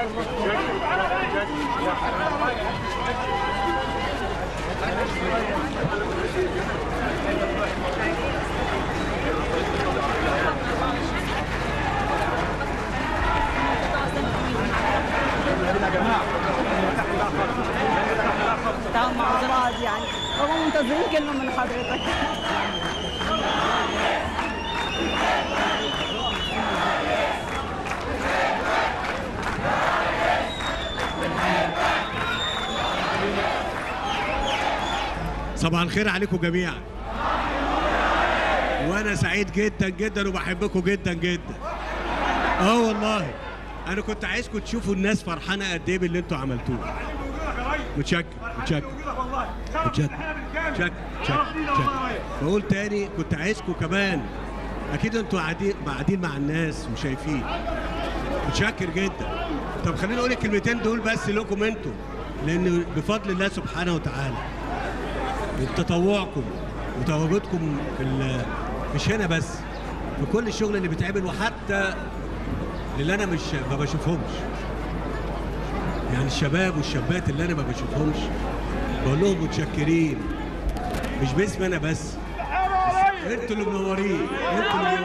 طبعا معذرات يعني هم منتظرين كلمة من حضرتك صباح الخير عليكم جميعا وانا سعيد جدا جدا وبحبكم جدا جدا اه والله انا كنت عايزكم تشوفوا الناس فرحانه قد ايه باللي انتوا عملتوه متشكر متشكر متشكر متشكر متشكر متشكر بقول تاني كنت عايزكم كمان اكيد انتوا قاعدين قاعدين مع الناس وشايفين متشكر جدا طب خليني اقول الكلمتين دول بس لكم انتوا لان بفضل الله سبحانه وتعالى وبتطوعكم وتواجدكم في ال- مش هنا بس في كل الشغل اللي بيتعمل وحتى اللي انا مش ما بشوفهمش يعني الشباب والشابات اللي انا ما بشوفهمش بقول لهم متشكرين مش باسمي انا بس انتوا اللي منورين انتوا اللي